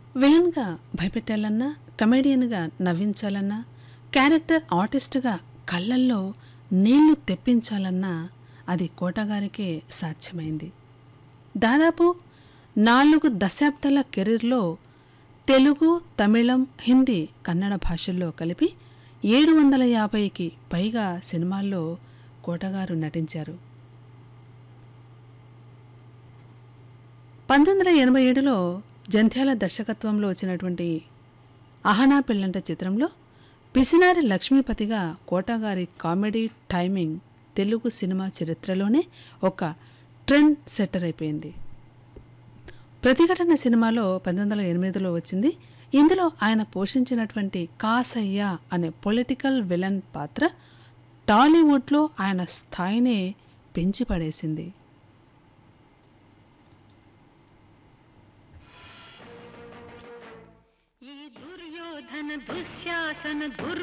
విలన్గా భయపెట్టాలన్నా కమెడియన్గా నవ్వించాలన్నా క్యారెక్టర్ ఆర్టిస్ట్గా కళ్ళల్లో నీళ్లు తెప్పించాలన్నా అది కోటగారికే సాధ్యమైంది దాదాపు నాలుగు దశాబ్దాల కెరీర్లో తెలుగు తమిళం హిందీ కన్నడ భాషల్లో కలిపి ఏడు వందల యాభైకి పైగా సినిమాల్లో కోటగారు నటించారు పంతొమ్మిది వందల ఎనభై ఏడులో జంధ్యాల దర్శకత్వంలో వచ్చినటువంటి అహనా పిల్లంట చిత్రంలో పిసినారి లక్ష్మీపతిగా కోటగారి కామెడీ టైమింగ్ తెలుగు సినిమా చరిత్రలోనే ఒక ట్రెండ్ సెట్టర్ అయిపోయింది ప్రతిఘటన సినిమాలో పంతొమ్మిది వందల ఎనిమిదిలో వచ్చింది ఇందులో ఆయన పోషించినటువంటి కాసయ్య అనే పొలిటికల్ విలన్ పాత్ర టాలీవుడ్లో ఆయన స్థాయినే పెంచి పడేసింది ఈ దుర్యోధన దుశ్శాసన దుర్